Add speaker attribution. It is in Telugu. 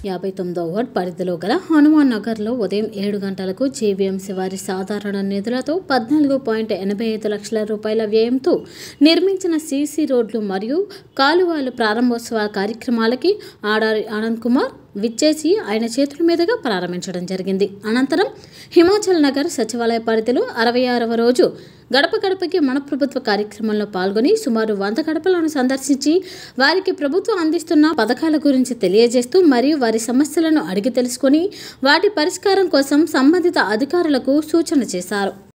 Speaker 1: యాభై తొమ్మిదో వార్డ్ పరిధిలో గల హనుమాన్ నగర్లో ఉదయం ఏడు గంటలకు జేవీఎంసీ వారి సాధారణ నిధులతో పద్నాలుగు పాయింట్ ఎనభై ఐదు లక్షల రూపాయల వ్యయంతో నిర్మించిన సీసీ రోడ్లు మరియు కాలువలు ప్రారంభోత్సవ కార్యక్రమాలకి ఆడారి ఆనంద్ కుమార్ విచ్చేసి ఆయన చేతుల మీదుగా ప్రారంభించడం జరిగింది అనంతరం హిమాచల్ నగర్ సచివాలయ పరిధిలో అరవై ఆరవ రోజు గడప గడపకి మన ప్రభుత్వ కార్యక్రమంలో పాల్గొని సుమారు వంద గడపలను సందర్శించి వారికి ప్రభుత్వం అందిస్తున్న పథకాల గురించి తెలియజేస్తూ మరియు వారి సమస్యలను అడిగి తెలుసుకొని వాటి పరిష్కారం కోసం సంబంధిత అధికారులకు సూచన చేశారు